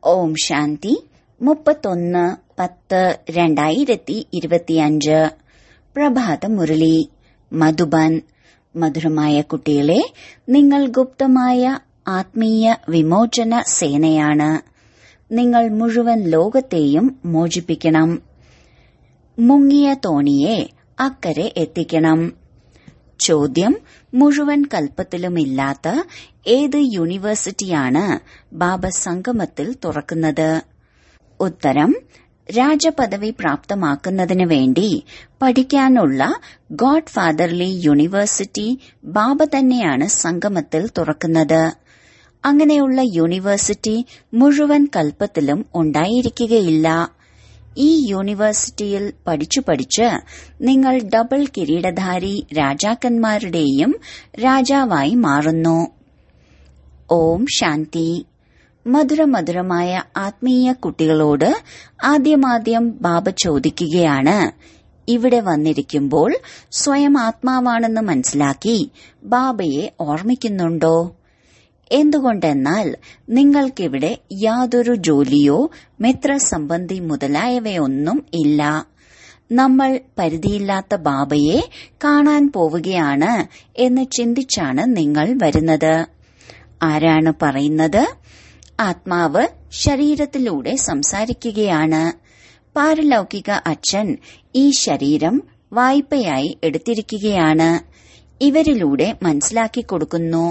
ഓം ശാന്തി മുപ്പത്തൊന്ന് പത്ത് രണ്ടായിരത്തി ഇരുപത്തിയഞ്ച് പ്രഭാത മുരളി മധുബൻ മധുരമായ കുട്ടികളെ നിങ്ങൾ ഗുപ്തമായ ആത്മീയ വിമോചന സേനയാണ് നിങ്ങൾ മുഴുവൻ ലോകത്തെയും മോചിപ്പിക്കണം മുങ്ങിയ തോണിയെ അക്കരെ എത്തിക്കണം ചോദ്യം മുഴുവൻ കൽപ്പത്തിലുമില്ലാത്ത ഏത് യൂണിവേഴ്സിറ്റിയാണ് ബാബ സംഗമത്തിൽ തുറക്കുന്നത് ഉത്തരം രാജപദവി പ്രാപ്തമാക്കുന്നതിന് വേണ്ടി പഠിക്കാനുള്ള ഗോഡ് ഫാദർലി യൂണിവേഴ്സിറ്റി ബാബ തന്നെയാണ് സംഗമത്തിൽ തുറക്കുന്നത് അങ്ങനെയുള്ള യൂണിവേഴ്സിറ്റി മുഴുവൻ കൽപ്പത്തിലും ഉണ്ടായിരിക്കുകയില്ല ഈ യൂണിവേഴ്സിറ്റിയിൽ പഠിച്ചു പഠിച്ച് നിങ്ങൾ ഡബിൾ കിരീടധാരി രാജാക്കന്മാരുടെയും രാജാവായി മാറുന്നു ഓം ശാന്തി മധുരമധുരമായ ആത്മീയ കുട്ടികളോട് ആദ്യമാദ്യം ബാബ ചോദിക്കുകയാണ് ഇവിടെ വന്നിരിക്കുമ്പോൾ സ്വയം ആത്മാവാണെന്ന് മനസ്സിലാക്കി ബാബയെ ഓർമ്മിക്കുന്നുണ്ടോ എന്തുകൊണ്ടെന്നാൽ നിങ്ങൾക്കിവിടെ യാതൊരു ജോലിയോ മിത്രസംബന്ധി മുതലായവയൊന്നും ഇല്ല നമ്മൾ പരിധിയില്ലാത്ത ബാബയെ കാണാൻ പോവുകയാണ് എന്ന് ചിന്തിച്ചാണ് നിങ്ങൾ വരുന്നത് ആരാണ് പറയുന്നത് ആത്മാവ് ശരീരത്തിലൂടെ സംസാരിക്കുകയാണ് പാരലൗകിക അച്ഛൻ ഈ ശരീരം വായ്പയായി എടുത്തിരിക്കുകയാണ് ഇവരിലൂടെ മനസ്സിലാക്കി കൊടുക്കുന്നു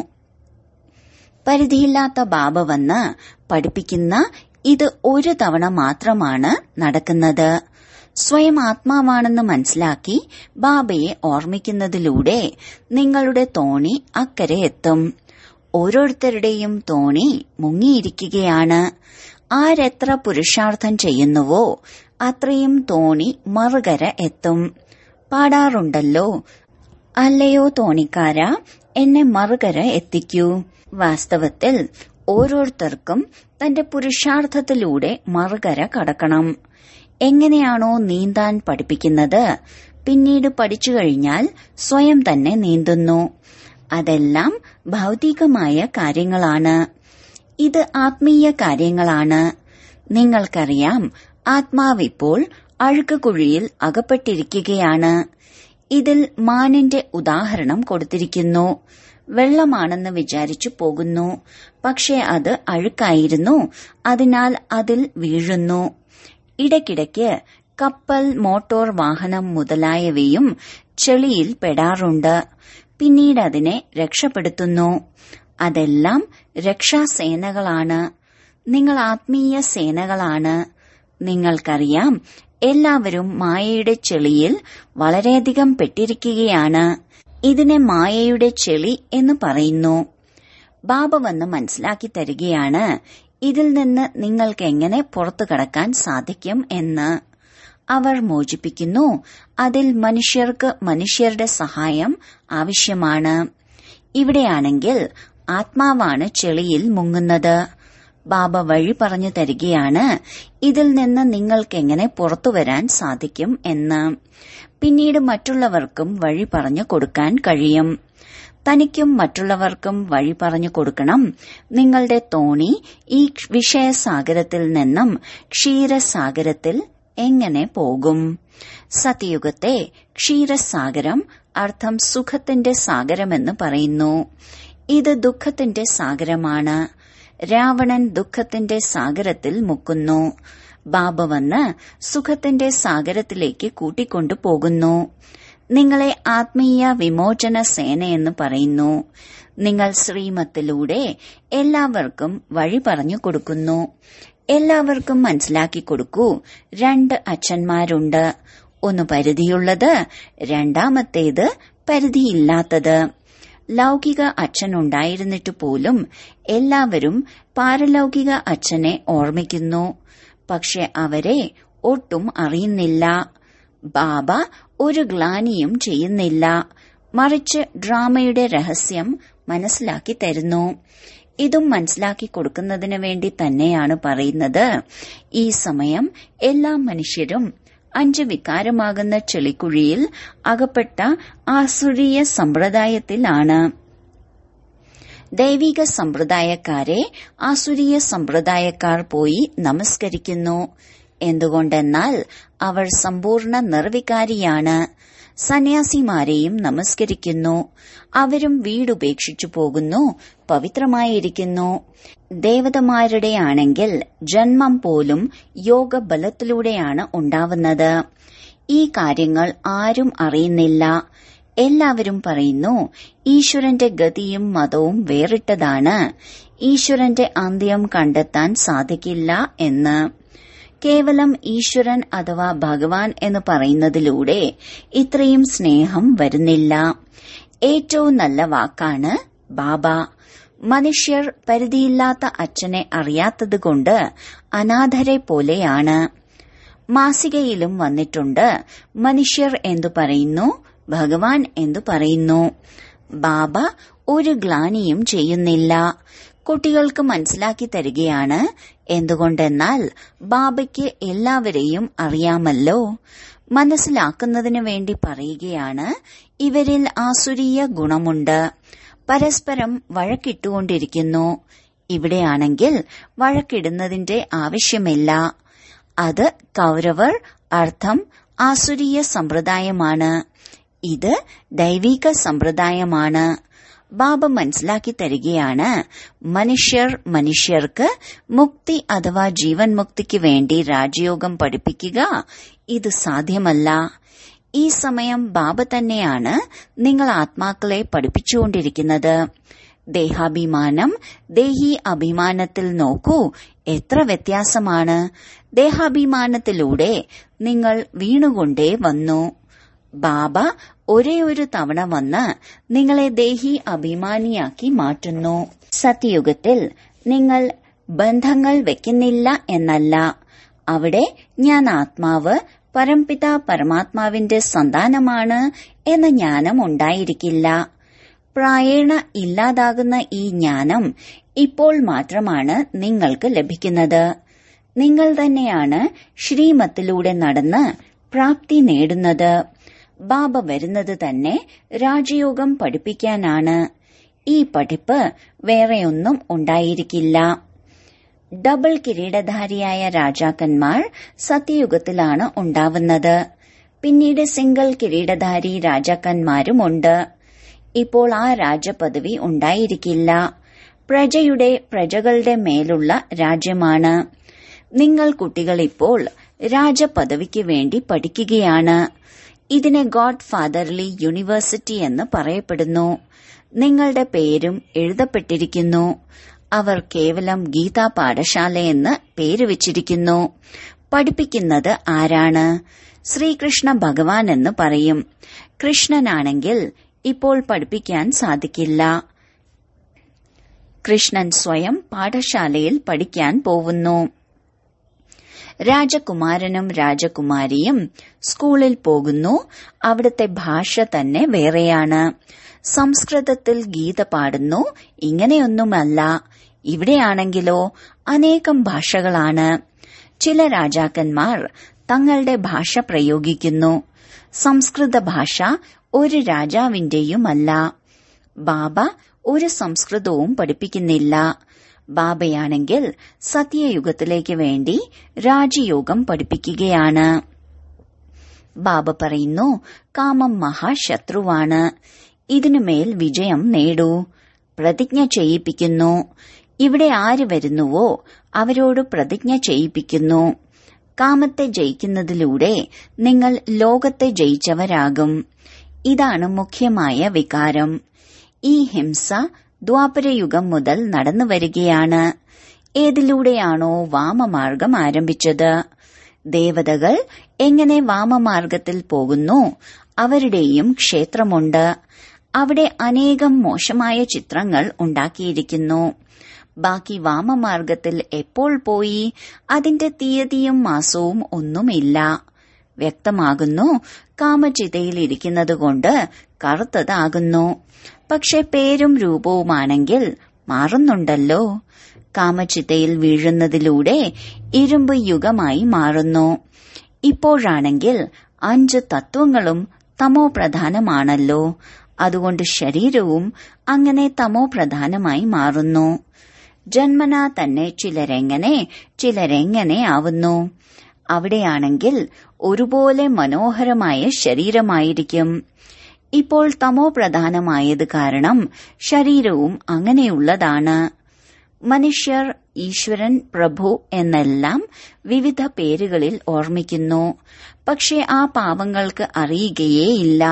പരിധിയില്ലാത്ത ബാബ വന്ന് പഠിപ്പിക്കുന്ന ഇത് ഒരു തവണ മാത്രമാണ് നടക്കുന്നത് സ്വയം ആത്മാവാണെന്ന് മനസ്സിലാക്കി ബാബയെ ഓർമ്മിക്കുന്നതിലൂടെ നിങ്ങളുടെ തോണി അക്കരെ എത്തും ഓരോരുത്തരുടെയും തോണി മുങ്ങിയിരിക്കുകയാണ് ആരെത്ര പുരുഷാർത്ഥം ചെയ്യുന്നുവോ അത്രയും തോണി മറുകര എത്തും പാടാറുണ്ടല്ലോ അല്ലയോ തോണിക്കാര എന്നെ മറുകര എത്തിക്കൂ വാസ്തവത്തിൽ ഓരോരുത്തർക്കും തന്റെ പുരുഷാർത്ഥത്തിലൂടെ മറുകര കടക്കണം എങ്ങനെയാണോ നീന്താൻ പഠിപ്പിക്കുന്നത് പിന്നീട് പഠിച്ചു കഴിഞ്ഞാൽ സ്വയം തന്നെ നീന്തുന്നു അതെല്ലാം ഭൗതികമായ കാര്യങ്ങളാണ് ഇത് ആത്മീയ കാര്യങ്ങളാണ് നിങ്ങൾക്കറിയാം ആത്മാവിപ്പോൾ അഴുക്കുകുഴിയിൽ അകപ്പെട്ടിരിക്കുകയാണ് ഇതിൽ മാനിന്റെ ഉദാഹരണം കൊടുത്തിരിക്കുന്നു വെള്ളമാണെന്ന് വിചാരിച്ചു പോകുന്നു പക്ഷെ അത് അഴുക്കായിരുന്നു അതിനാൽ അതിൽ വീഴുന്നു ഇടയ്ക്കിടയ്ക്ക് കപ്പൽ മോട്ടോർ വാഹനം മുതലായവയും ചെളിയിൽ പെടാറുണ്ട് പിന്നീട് അതിനെ രക്ഷപ്പെടുത്തുന്നു അതെല്ലാം രക്ഷാസേനകളാണ് നിങ്ങൾ ആത്മീയ സേനകളാണ് നിങ്ങൾക്കറിയാം എല്ലാവരും മായയുടെ ചെളിയിൽ വളരെയധികം പെട്ടിരിക്കുകയാണ് ഇതിനെ മായയുടെ ചെളി എന്ന് പറയുന്നു ബാബ വന്ന് മനസ്സിലാക്കി തരികയാണ് ഇതിൽ നിന്ന് നിങ്ങൾക്ക് എങ്ങനെ പുറത്തു കടക്കാൻ സാധിക്കും എന്ന് അവർ മോചിപ്പിക്കുന്നു അതിൽ മനുഷ്യർക്ക് മനുഷ്യരുടെ സഹായം ആവശ്യമാണ് ഇവിടെയാണെങ്കിൽ ആത്മാവാണ് ചെളിയിൽ മുങ്ങുന്നത് ബാബ വഴി പറഞ്ഞു തരികയാണ് ഇതിൽ നിന്ന് നിങ്ങൾക്ക് എങ്ങനെ പുറത്തു വരാൻ സാധിക്കും എന്ന് പിന്നീട് മറ്റുള്ളവർക്കും വഴി പറഞ്ഞു കൊടുക്കാൻ കഴിയും തനിക്കും മറ്റുള്ളവർക്കും വഴി പറഞ്ഞു കൊടുക്കണം നിങ്ങളുടെ തോണി ഈ വിഷയസാഗരത്തിൽ നിന്നും ക്ഷീരസാഗരത്തിൽ എങ്ങനെ പോകും സത്യയുഗത്തെ ക്ഷീരസാഗരം അർത്ഥം സുഖത്തിന്റെ സാഗരമെന്ന് പറയുന്നു ഇത് ദുഃഖത്തിന്റെ സാഗരമാണ് രാവണൻ ദുഃഖത്തിന്റെ സാഗരത്തിൽ മുക്കുന്നു ബാബ വന്ന് സുഖത്തിന്റെ സാഗരത്തിലേക്ക് കൂട്ടിക്കൊണ്ടു പോകുന്നു നിങ്ങളെ ആത്മീയ വിമോചന സേനയെന്ന് പറയുന്നു നിങ്ങൾ ശ്രീമത്തിലൂടെ എല്ലാവർക്കും വഴി പറഞ്ഞു കൊടുക്കുന്നു എല്ലാവർക്കും മനസ്സിലാക്കി കൊടുക്കൂ രണ്ട് അച്ഛന്മാരുണ്ട് ഒന്ന് പരിധിയുള്ളത് രണ്ടാമത്തേത് പരിധിയില്ലാത്തത് ലൗകിക അച്ഛനുണ്ടായിരുന്നിട്ട് പോലും എല്ലാവരും പാരലൗകിക അച്ഛനെ ഓർമ്മിക്കുന്നു പക്ഷെ അവരെ ഒട്ടും അറിയുന്നില്ല ബാബ ഒരു ഗ്ലാനിയും ചെയ്യുന്നില്ല മറിച്ച് ഡ്രാമയുടെ രഹസ്യം മനസ്സിലാക്കി തരുന്നു ഇതും മനസ്സിലാക്കി കൊടുക്കുന്നതിന് വേണ്ടി തന്നെയാണ് പറയുന്നത് ഈ സമയം എല്ലാ മനുഷ്യരും അഞ്ച് വികാരമാകുന്ന ചെളിക്കുഴിയിൽ അകപ്പെട്ട ആസുരീയ സമ്പ്രദായത്തിലാണ് ദൈവിക സമ്പ്രദായക്കാരെ ആസുരീയ സമ്പ്രദായക്കാർ പോയി നമസ്കരിക്കുന്നു എന്തുകൊണ്ടെന്നാൽ അവർ സമ്പൂർണ്ണ നിർവികാരിയാണ് സന്യാസിമാരെയും നമസ്കരിക്കുന്നു അവരും വീടുപേക്ഷിച്ചു പോകുന്നു പവിത്രമായിരിക്കുന്നു ദേവതമാരുടെ ആണെങ്കിൽ ജന്മം പോലും യോഗബലത്തിലൂടെയാണ് ഉണ്ടാവുന്നത് ഈ കാര്യങ്ങൾ ആരും അറിയുന്നില്ല എല്ലാവരും പറയുന്നു ഈശ്വരന്റെ ഗതിയും മതവും വേറിട്ടതാണ് ഈശ്വരന്റെ അന്ത്യം കണ്ടെത്താൻ സാധിക്കില്ല എന്ന് കേവലം ഈശ്വരൻ അഥവാ ഭഗവാൻ എന്ന് പറയുന്നതിലൂടെ ഇത്രയും സ്നേഹം വരുന്നില്ല ഏറ്റവും നല്ല വാക്കാണ് ബാബ മനുഷ്യർ പരിധിയില്ലാത്ത അച്ഛനെ അറിയാത്തതുകൊണ്ട് അനാഥരെ പോലെയാണ് മാസികയിലും വന്നിട്ടുണ്ട് മനുഷ്യർ എന്തു പറയുന്നു ഭഗവാൻ എന്തു പറയുന്നു ബാബ ഒരു ഗ്ലാനിയും ചെയ്യുന്നില്ല കുട്ടികൾക്ക് മനസ്സിലാക്കി തരികയാണ് എന്തുകൊണ്ടെന്നാൽ ബാബയ്ക്ക് എല്ലാവരെയും അറിയാമല്ലോ മനസ്സിലാക്കുന്നതിനു വേണ്ടി പറയുകയാണ് ഇവരിൽ ആസുരീയ ഗുണമുണ്ട് പരസ്പരം വഴക്കിട്ടുകൊണ്ടിരിക്കുന്നു ഇവിടെയാണെങ്കിൽ വഴക്കിടുന്നതിന്റെ ആവശ്യമില്ല അത് കൗരവർ അർത്ഥം ആസുരീയ സമ്പ്രദായമാണ് ഇത് ദൈവിക സമ്പ്രദായമാണ് ബാബ മനസ്സിലാക്കി തരികയാണ് മനുഷ്യർ മനുഷ്യർക്ക് മുക്തി അഥവാ ജീവൻ മുക്തിക്ക് വേണ്ടി രാജയോഗം പഠിപ്പിക്കുക ഇത് സാധ്യമല്ല ഈ സമയം ബാബ തന്നെയാണ് നിങ്ങൾ ആത്മാക്കളെ പഠിപ്പിച്ചുകൊണ്ടിരിക്കുന്നത് ദേഹാഭിമാനം ദേഹി അഭിമാനത്തിൽ നോക്കൂ എത്ര വ്യത്യാസമാണ് ദേഹാഭിമാനത്തിലൂടെ നിങ്ങൾ വീണുകൊണ്ടേ വന്നു ബാബ ഒരേ ഒരു തവണ വന്ന് നിങ്ങളെ ദേഹി അഭിമാനിയാക്കി മാറ്റുന്നു സത്യയുഗത്തിൽ നിങ്ങൾ ബന്ധങ്ങൾ വെക്കുന്നില്ല എന്നല്ല അവിടെ ഞാൻ ആത്മാവ് പരംപിത പരമാത്മാവിന്റെ സന്താനമാണ് എന്ന ജ്ഞാനം ഉണ്ടായിരിക്കില്ല പ്രായേണ ഇല്ലാതാകുന്ന ഈ ജ്ഞാനം ഇപ്പോൾ മാത്രമാണ് നിങ്ങൾക്ക് ലഭിക്കുന്നത് നിങ്ങൾ തന്നെയാണ് ശ്രീമത്തിലൂടെ നടന്ന് പ്രാപ്തി നേടുന്നത് ബാബ വരുന്നത് തന്നെ രാജയോഗം പഠിപ്പിക്കാനാണ് ഈ പഠിപ്പ് വേറെയൊന്നും ഉണ്ടായിരിക്കില്ല ഡബിൾ കിരീടധാരിയായ രാജാക്കന്മാർ സത്യയുഗത്തിലാണ് ഉണ്ടാവുന്നത് പിന്നീട് സിംഗിൾ കിരീടധാരി രാജാക്കന്മാരുമുണ്ട് ഇപ്പോൾ ആ രാജപദവി ഉണ്ടായിരിക്കില്ല പ്രജയുടെ പ്രജകളുടെ മേലുള്ള രാജ്യമാണ് നിങ്ങൾ കുട്ടികൾ ഇപ്പോൾ രാജപദവിക്ക് വേണ്ടി പഠിക്കുകയാണ് ഇതിനെ ഗോഡ് ഫാദർലി യൂണിവേഴ്സിറ്റി എന്ന് പറയപ്പെടുന്നു നിങ്ങളുടെ പേരും എഴുതപ്പെട്ടിരിക്കുന്നു അവർ കേവലം ഗീതാ പാഠശാലയെന്ന് പേര് വെച്ചിരിക്കുന്നു പഠിപ്പിക്കുന്നത് ആരാണ് ശ്രീകൃഷ്ണ ഭഗവാൻ എന്ന് പറയും കൃഷ്ണനാണെങ്കിൽ ഇപ്പോൾ പഠിപ്പിക്കാൻ സാധിക്കില്ല കൃഷ്ണൻ സ്വയം പാഠശാലയിൽ പഠിക്കാൻ പോവുന്നു രാജകുമാരനും രാജകുമാരിയും സ്കൂളിൽ പോകുന്നു അവിടുത്തെ ഭാഷ തന്നെ വേറെയാണ് സംസ്കൃതത്തിൽ ഗീത പാടുന്നു ഇങ്ങനെയൊന്നുമല്ല ഇവിടെയാണെങ്കിലോ അനേകം ഭാഷകളാണ് ചില രാജാക്കന്മാർ തങ്ങളുടെ ഭാഷ പ്രയോഗിക്കുന്നു സംസ്കൃത ഭാഷ ഒരു രാജാവിന്റെയുമല്ല ബാബ ഒരു സംസ്കൃതവും പഠിപ്പിക്കുന്നില്ല ബാബയാണെങ്കിൽ സത്യയുഗത്തിലേക്ക് വേണ്ടി രാജയോഗം പഠിപ്പിക്കുകയാണ് ബാബ പറയുന്നു കാമം മഹാശത്രുവാണ് ഇതിനുമേൽ വിജയം നേടൂ പ്രതിജ്ഞ ചെയ്യിപ്പിക്കുന്നു ഇവിടെ ആര് വരുന്നുവോ അവരോട് പ്രതിജ്ഞ ചെയ്യിപ്പിക്കുന്നു കാമത്തെ ജയിക്കുന്നതിലൂടെ നിങ്ങൾ ലോകത്തെ ജയിച്ചവരാകും ഇതാണ് മുഖ്യമായ വികാരം ഈ ഹിംസ ദ്വാപരയുഗം മുതൽ നടന്നു വരികയാണ് ഏതിലൂടെയാണോ വാമമാർഗം ആരംഭിച്ചത് ദേവതകൾ എങ്ങനെ വാമമാർഗത്തിൽ പോകുന്നു അവരുടെയും ക്ഷേത്രമുണ്ട് അവിടെ അനേകം മോശമായ ചിത്രങ്ങൾ ഉണ്ടാക്കിയിരിക്കുന്നു ബാക്കി വാമമാർഗത്തിൽ എപ്പോൾ പോയി അതിന്റെ തീയതിയും മാസവും ഒന്നുമില്ല വ്യക്തമാകുന്നു കാമചിതയിൽ ഇരിക്കുന്നതുകൊണ്ട് കറുത്തതാകുന്നു പക്ഷെ പേരും രൂപവുമാണെങ്കിൽ മാറുന്നുണ്ടല്ലോ കാമചിതയിൽ വീഴുന്നതിലൂടെ ഇരുമ്പ് യുഗമായി മാറുന്നു ഇപ്പോഴാണെങ്കിൽ അഞ്ച് തത്വങ്ങളും തമോ പ്രധാനമാണല്ലോ അതുകൊണ്ട് ശരീരവും അങ്ങനെ തമോ പ്രധാനമായി മാറുന്നു ജന്മനാ തന്നെ ചിലരെങ്ങനെ ചിലരെങ്ങനെ ആവുന്നു അവിടെയാണെങ്കിൽ ഒരുപോലെ മനോഹരമായ ശരീരമായിരിക്കും ഇപ്പോൾ തമോ പ്രധാനമായത് കാരണം ശരീരവും അങ്ങനെയുള്ളതാണ് മനുഷ്യർ ഈശ്വരൻ പ്രഭു എന്നെല്ലാം വിവിധ പേരുകളിൽ ഓർമ്മിക്കുന്നു പക്ഷെ ആ പാവങ്ങൾക്ക് അറിയുകയേയില്ല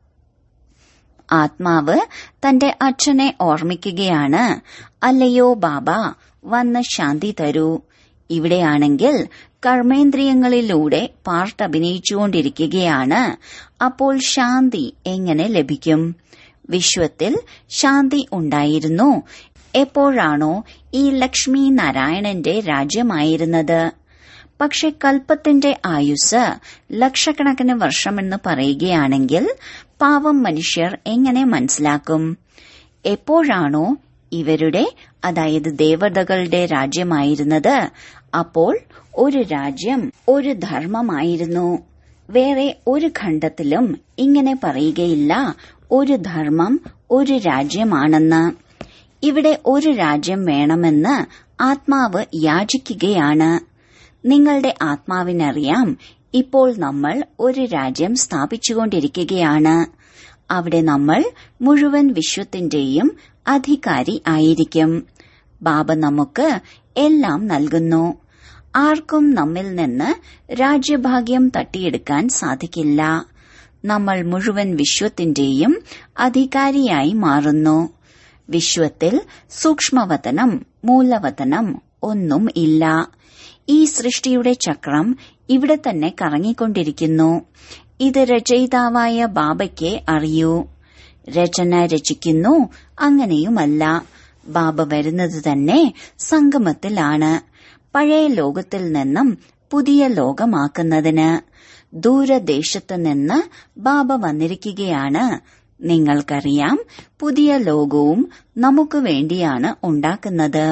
ആത്മാവ് തന്റെ അച്ഛനെ ഓർമ്മിക്കുകയാണ് അല്ലയോ ബാബ വന്ന് ശാന്തി തരൂ ഇവിടെയാണെങ്കിൽ കർമ്മേന്ദ്രിയങ്ങളിലൂടെ പാർട്ട് അഭിനയിച്ചുകൊണ്ടിരിക്കുകയാണ് അപ്പോൾ ശാന്തി എങ്ങനെ ലഭിക്കും വിശ്വത്തിൽ ശാന്തി ഉണ്ടായിരുന്നു എപ്പോഴാണോ ഈ ലക്ഷ്മി നാരായണന്റെ രാജ്യമായിരുന്നത് പക്ഷെ കൽപ്പത്തിന്റെ ആയുസ് ലക്ഷക്കണക്കിന് വർഷമെന്ന് പറയുകയാണെങ്കിൽ പാവം മനുഷ്യർ എങ്ങനെ മനസ്സിലാക്കും എപ്പോഴാണോ ഇവരുടെ അതായത് ദേവതകളുടെ രാജ്യമായിരുന്നത് അപ്പോൾ ഒരു രാജ്യം ഒരു ധർമ്മമായിരുന്നു വേറെ ഒരു ഖണ്ഡത്തിലും ഇങ്ങനെ പറയുകയില്ല ഒരു ധർമ്മം ഒരു രാജ്യമാണെന്ന് ഇവിടെ ഒരു രാജ്യം വേണമെന്ന് ആത്മാവ് യാചിക്കുകയാണ് നിങ്ങളുടെ ആത്മാവിനറിയാം ഇപ്പോൾ നമ്മൾ ഒരു രാജ്യം സ്ഥാപിച്ചുകൊണ്ടിരിക്കുകയാണ് അവിടെ നമ്മൾ മുഴുവൻ വിശ്വത്തിന്റെയും അധികാരി ആയിരിക്കും ബാബ നമുക്ക് എല്ലാം നൽകുന്നു ആർക്കും നമ്മിൽ നിന്ന് രാജ്യഭാഗ്യം തട്ടിയെടുക്കാൻ സാധിക്കില്ല നമ്മൾ മുഴുവൻ വിശ്വത്തിന്റെയും അധികാരിയായി മാറുന്നു വിശ്വത്തിൽ സൂക്ഷ്മവതനം മൂലവതനം ഒന്നും ഇല്ല ഈ സൃഷ്ടിയുടെ ചക്രം ഇവിടെ തന്നെ കറങ്ങിക്കൊണ്ടിരിക്കുന്നു ഇത് രചയിതാവായ ബാബയ്ക്ക് അറിയൂ രചന രചിക്കുന്നു അങ്ങനെയുമല്ല ബാബ വരുന്നത് തന്നെ സംഗമത്തിലാണ് പഴയ ലോകത്തിൽ നിന്നും പുതിയ ലോകമാക്കുന്നതിന് ദൂരദേശത്ത് നിന്ന് ബാബ വന്നിരിക്കുകയാണ് നിങ്ങൾക്കറിയാം പുതിയ ലോകവും നമുക്ക് വേണ്ടിയാണ് ഉണ്ടാക്കുന്നത്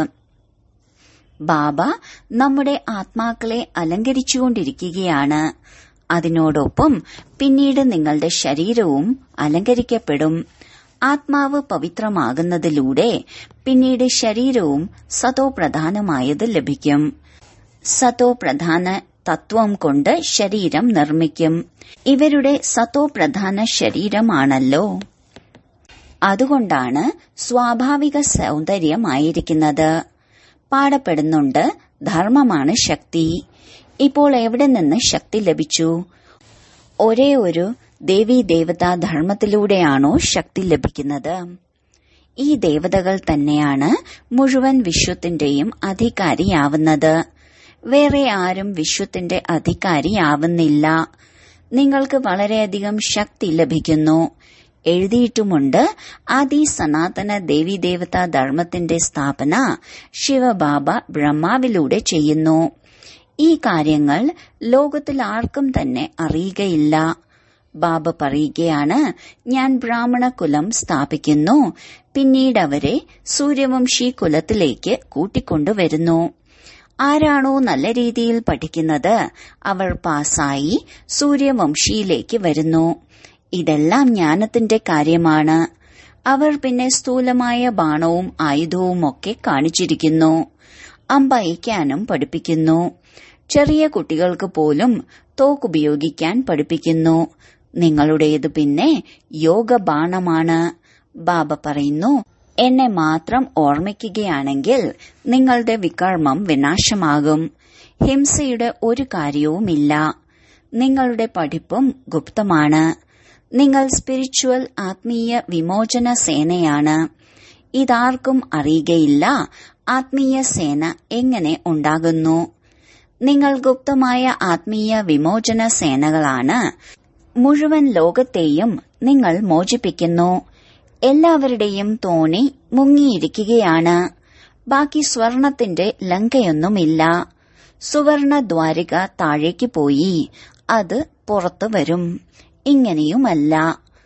ബാബ നമ്മുടെ ആത്മാക്കളെ അലങ്കരിച്ചുകൊണ്ടിരിക്കുകയാണ് അതിനോടൊപ്പം പിന്നീട് നിങ്ങളുടെ ശരീരവും അലങ്കരിക്കപ്പെടും ആത്മാവ് പവിത്രമാകുന്നതിലൂടെ പിന്നീട് ശരീരവും സതോ പ്രധാനമായത് ലഭിക്കും സതോ പ്രധാന തത്വം കൊണ്ട് ശരീരം നിർമ്മിക്കും ഇവരുടെ സതോ പ്രധാന ശരീരമാണല്ലോ അതുകൊണ്ടാണ് സ്വാഭാവിക സൗന്ദര്യമായിരിക്കുന്നത് പാടപ്പെടുന്നുണ്ട് ധർമ്മമാണ് ശക്തി ഇപ്പോൾ എവിടെ നിന്ന് ശക്തി ലഭിച്ചു ഒരേ ഒരു ദേവീ ദേവതാ ധർമ്മത്തിലൂടെയാണോ ശക്തി ലഭിക്കുന്നത് ഈ ദേവതകൾ തന്നെയാണ് മുഴുവൻ വിശ്വത്തിന്റെയും അധികാരിയാവുന്നത് വേറെ ആരും വിശ്വത്തിന്റെ അധികാരിയാവുന്നില്ല നിങ്ങൾക്ക് വളരെയധികം ശക്തി ലഭിക്കുന്നു എഴുതിയിട്ടുമുണ്ട് ആദി സനാതന ദേവീദേവതാ ധർമ്മത്തിന്റെ സ്ഥാപന ശിവബാബ ബ്രഹ്മാവിലൂടെ ചെയ്യുന്നു ഈ കാര്യങ്ങൾ ലോകത്തിൽ ആർക്കും തന്നെ അറിയുകയില്ല ബാബ പറയുകയാണ് ഞാൻ ബ്രാഹ്മണ കുലം സ്ഥാപിക്കുന്നു പിന്നീട് അവരെ സൂര്യവംശി കുലത്തിലേക്ക് കൂട്ടിക്കൊണ്ടുവരുന്നു ആരാണോ നല്ല രീതിയിൽ പഠിക്കുന്നത് അവർ പാസായി സൂര്യവംശിയിലേക്ക് വരുന്നു ഇതെല്ലാം ജ്ഞാനത്തിന്റെ കാര്യമാണ് അവർ പിന്നെ സ്ഥൂലമായ ബാണവും ആയുധവും ഒക്കെ കാണിച്ചിരിക്കുന്നു അമ്പയക്കാനും പഠിപ്പിക്കുന്നു ചെറിയ കുട്ടികൾക്ക് പോലും തോക്കുപയോഗിക്കാൻ പഠിപ്പിക്കുന്നു നിങ്ങളുടേത് പിന്നെ യോഗ ബാണമാണ് ബാബ പറയുന്നു എന്നെ മാത്രം ഓർമ്മിക്കുകയാണെങ്കിൽ നിങ്ങളുടെ വികർമ്മം വിനാശമാകും ഹിംസയുടെ ഒരു കാര്യവുമില്ല നിങ്ങളുടെ പഠിപ്പും ഗുപ്തമാണ് നിങ്ങൾ സ്പിരിച്വൽ ആത്മീയ വിമോചന സേനയാണ് ഇതാർക്കും അറിയുകയില്ല ആത്മീയ സേന എങ്ങനെ ഉണ്ടാകുന്നു നിങ്ങൾ ഗുപ്തമായ ആത്മീയ വിമോചന സേനകളാണ് മുഴുവൻ ലോകത്തെയും നിങ്ങൾ മോചിപ്പിക്കുന്നു എല്ലാവരുടെയും തോണി മുങ്ങിയിരിക്കുകയാണ് ബാക്കി സ്വർണത്തിന്റെ ലങ്കയൊന്നുമില്ല സുവർണ ദ്വാരിക താഴേക്ക് പോയി അത് പുറത്തു വരും ഇങ്ങനെയുമല്ല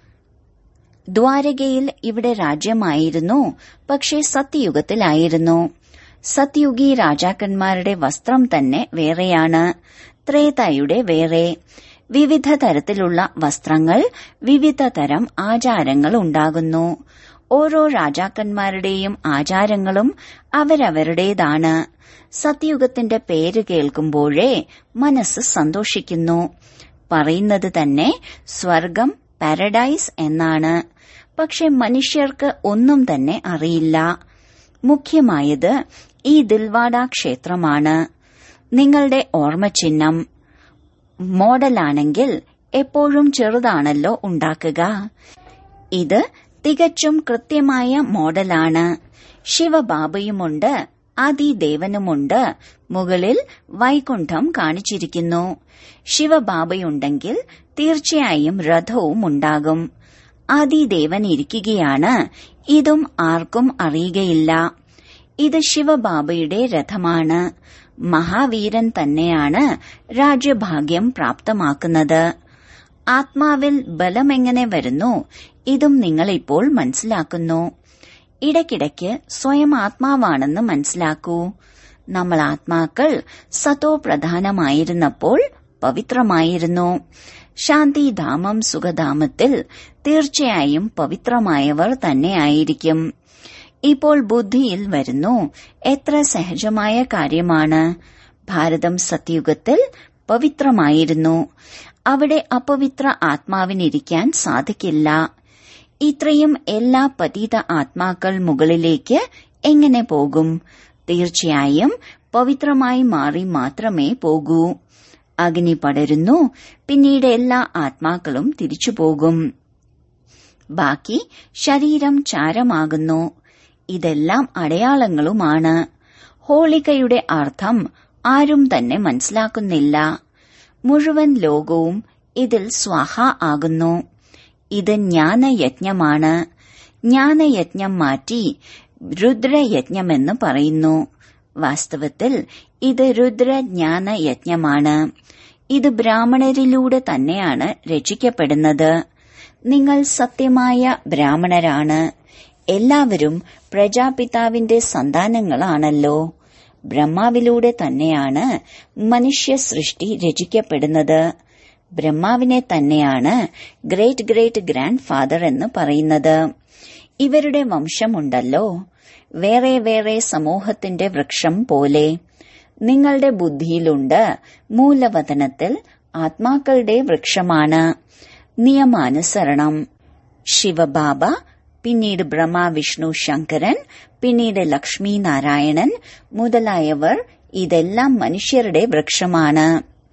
ദ്വാരകയിൽ ഇവിടെ രാജ്യമായിരുന്നു പക്ഷേ സത്യയുഗത്തിലായിരുന്നു സത്യുഗി രാജാക്കന്മാരുടെ വസ്ത്രം തന്നെ വേറെയാണ് ത്രേതായുടെ വേറെ വിവിധ തരത്തിലുള്ള വസ്ത്രങ്ങൾ വിവിധ തരം ആചാരങ്ങൾ ഉണ്ടാകുന്നു ഓരോ രാജാക്കന്മാരുടെയും ആചാരങ്ങളും അവരവരുടേതാണ് സത്യുഗത്തിന്റെ പേര് കേൾക്കുമ്പോഴേ മനസ്സ് സന്തോഷിക്കുന്നു പറയുന്നത് തന്നെ സ്വർഗം പാരഡൈസ് എന്നാണ് പക്ഷെ മനുഷ്യർക്ക് ഒന്നും തന്നെ അറിയില്ല മുഖ്യമായത് ഈ ദിൽവാഡ ക്ഷേത്രമാണ് നിങ്ങളുടെ ഓർമ്മചിഹ്നം മോഡലാണെങ്കിൽ എപ്പോഴും ചെറുതാണല്ലോ ഉണ്ടാക്കുക ഇത് തികച്ചും കൃത്യമായ മോഡലാണ് ശിവബാബയുമുണ്ട് ആദിദേവനുമുണ്ട് മുകളിൽ വൈകുണ്ഠം കാണിച്ചിരിക്കുന്നു ശിവബാബയുണ്ടെങ്കിൽ തീർച്ചയായും രഥവും ഉണ്ടാകും ആദിദേവൻ ഇരിക്കുകയാണ് ഇതും ആർക്കും അറിയുകയില്ല ഇത് ശിവബാബയുടെ രഥമാണ് മഹാവീരൻ തന്നെയാണ് രാജ്യഭാഗ്യം പ്രാപ്തമാക്കുന്നത് ആത്മാവിൽ ബലമെങ്ങനെ വരുന്നു ഇതും നിങ്ങൾ ഇപ്പോൾ മനസ്സിലാക്കുന്നു ഇടയ്ക്കിടയ്ക്ക് സ്വയം ആത്മാവാണെന്ന് മനസ്സിലാക്കൂ നമ്മൾ ആത്മാക്കൾ സതോ പ്രധാനമായിരുന്നപ്പോൾ പവിത്രമായിരുന്നു ശാന്തിധാമം സുഖധാമത്തിൽ തീർച്ചയായും പവിത്രമായവർ തന്നെയായിരിക്കും ഇപ്പോൾ ബുദ്ധിയിൽ വരുന്നു എത്ര സഹജമായ കാര്യമാണ് ഭാരതം സത്യുഗത്തിൽ പവിത്രമായിരുന്നു അവിടെ അപവിത്ര ആത്മാവിനിരിക്കാൻ സാധിക്കില്ല ഇത്രയും എല്ലാ പതീത ആത്മാക്കൾ മുകളിലേക്ക് എങ്ങനെ പോകും തീർച്ചയായും പവിത്രമായി മാറി മാത്രമേ പോകൂ അഗ്നി പടരുന്നു പിന്നീട് എല്ലാ ആത്മാക്കളും തിരിച്ചു പോകും ബാക്കി ശരീരം ചാരമാകുന്നു ഇതെല്ലാം അടയാളങ്ങളുമാണ് ഹോളികയുടെ അർത്ഥം ആരും തന്നെ മനസ്സിലാക്കുന്നില്ല മുഴുവൻ ലോകവും ഇതിൽ സ്വാഹ ആകുന്നു ഇത് ജ്ഞാനയജ്ഞമാണ് ജ്ഞാനയജ്ഞം മാറ്റി രുദ്രയജ്ഞമെന്ന് പറയുന്നു വാസ്തവത്തിൽ ഇത് രുദ്രജ്ഞാന യജ്ഞമാണ് ഇത് ബ്രാഹ്മണരിലൂടെ തന്നെയാണ് രചിക്കപ്പെടുന്നത് നിങ്ങൾ സത്യമായ ബ്രാഹ്മണരാണ് എല്ലാവരും പ്രജാപിതാവിന്റെ സന്താനങ്ങളാണല്ലോ ബ്രഹ്മാവിലൂടെ തന്നെയാണ് മനുഷ്യ സൃഷ്ടി രചിക്കപ്പെടുന്നത് ബ്രഹ്മാവിനെ തന്നെയാണ് ഗ്രേറ്റ് ഗ്രേറ്റ് ഗ്രാൻഡ് ഫാദർ എന്ന് പറയുന്നത് ഇവരുടെ വംശമുണ്ടല്ലോ വേറെ വേറെ സമൂഹത്തിന്റെ വൃക്ഷം പോലെ നിങ്ങളുടെ ബുദ്ധിയിലുണ്ട് മൂലവതനത്തിൽ ആത്മാക്കളുടെ വൃക്ഷമാണ് നിയമാനുസരണം ശിവബാബ പിന്നീട് ബ്രഹ്മ വിഷ്ണു ശങ്കരൻ പിന്നീട് ലക്ഷ്മി നാരായണൻ മുതലായവർ ഇതെല്ലാം മനുഷ്യരുടെ വൃക്ഷമാണ്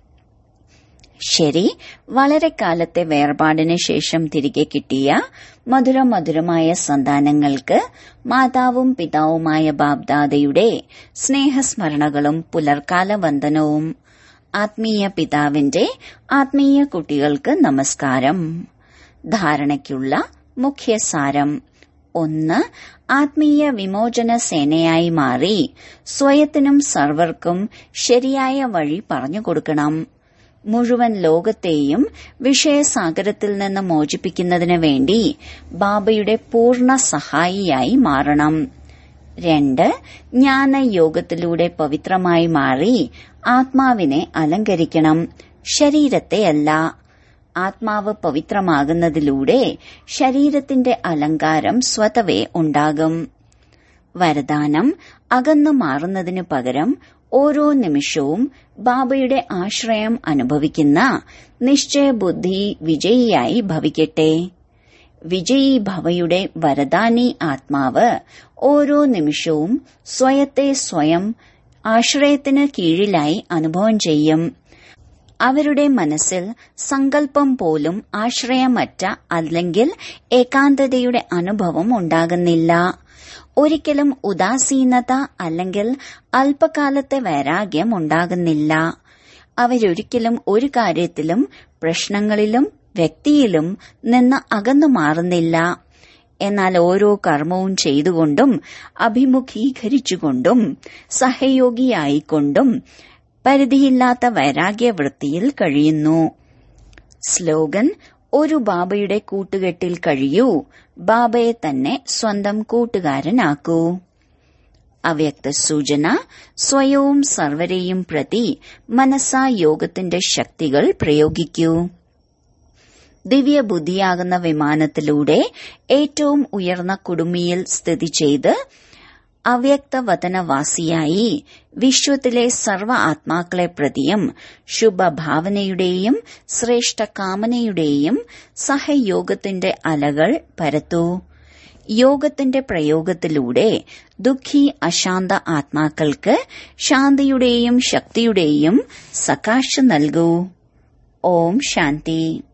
ശരി വളരെ കാലത്തെ വേർപാടിന് ശേഷം തിരികെ കിട്ടിയ മധുര മധുരമായ സന്താനങ്ങൾക്ക് മാതാവും പിതാവുമായ ബാബ്ദാദയുടെ സ്നേഹസ്മരണകളും പുലർക്കാല വന്ദനവും ആത്മീയ പിതാവിന്റെ ആത്മീയ കുട്ടികൾക്ക് നമസ്കാരം ധാരണയ്ക്കുള്ള മുഖ്യസാരം ഒന്ന് ആത്മീയ വിമോചന സേനയായി മാറി സ്വയത്തിനും സർവർക്കും ശരിയായ വഴി പറഞ്ഞു കൊടുക്കണം മുഴുവൻ ലോകത്തെയും വിഷയസാഗരത്തിൽ നിന്ന് മോചിപ്പിക്കുന്നതിന് വേണ്ടി ബാബയുടെ പൂർണ്ണ സഹായിയായി മാറണം രണ്ട് ജ്ഞാനയോഗത്തിലൂടെ പവിത്രമായി മാറി ആത്മാവിനെ അലങ്കരിക്കണം ശരീരത്തെയല്ല ആത്മാവ് പവിത്രമാകുന്നതിലൂടെ ശരീരത്തിന്റെ അലങ്കാരം സ്വതവേ ഉണ്ടാകും വരദാനം അകന്നു മാറുന്നതിനു പകരം ഓരോ നിമിഷവും ബാബയുടെ ആശ്രയം അനുഭവിക്കുന്ന നിശ്ചയബുദ്ധി വിജയിയായി ഭവിക്കട്ടെ വിജയീ ഭവയുടെ വരദാനി ആത്മാവ് ഓരോ നിമിഷവും സ്വയത്തെ സ്വയം ആശ്രയത്തിന് കീഴിലായി അനുഭവം ചെയ്യും അവരുടെ മനസ്സിൽ സങ്കല്പം പോലും ആശ്രയമറ്റ അല്ലെങ്കിൽ ഏകാന്തതയുടെ അനുഭവം ഉണ്ടാകുന്നില്ല ഒരിക്കലും ഉദാസീനത അല്ലെങ്കിൽ അല്പകാലത്തെ വൈരാഗ്യം ഉണ്ടാകുന്നില്ല അവരൊരിക്കലും ഒരു കാര്യത്തിലും പ്രശ്നങ്ങളിലും വ്യക്തിയിലും നിന്ന് അകന്നു മാറുന്നില്ല എന്നാൽ ഓരോ കർമ്മവും ചെയ്തുകൊണ്ടും അഭിമുഖീകരിച്ചുകൊണ്ടും സഹയോഗിയായിക്കൊണ്ടും പരിധിയില്ലാത്ത വൈരാഗ്യവൃത്തിയിൽ കഴിയുന്നു സ്ലോഗൻ ഒരു ബാബയുടെ കൂട്ടുകെട്ടിൽ കഴിയൂ ബാബയെ തന്നെ സ്വന്തം കൂട്ടുകാരനാക്കൂ അവ്യക്ത സൂചന സ്വയവും സർവരെയും പ്രതി മനസ്സാ യോഗത്തിന്റെ ശക്തികൾ പ്രയോഗിക്കൂ ദിവ്യ ബുദ്ധിയാകുന്ന വിമാനത്തിലൂടെ ഏറ്റവും ഉയർന്ന കുടുമിയിൽ സ്ഥിതി ചെയ്ത് അവ്യക്തവതനവാസിയായി വിശ്വത്തിലെ സർവ ആത്മാക്കളെ പ്രതിയും ശുഭഭാവനയുടെയും ശ്രേഷ്ഠ കാമനയുടെയും സഹയോഗത്തിന്റെ അലകൾ പരത്തൂ യോഗത്തിന്റെ പ്രയോഗത്തിലൂടെ ദുഃഖി അശാന്ത ആത്മാക്കൾക്ക് ശാന്തിയുടെയും ശക്തിയുടെയും സകാശ നൽകൂ ഓം ശാന്തി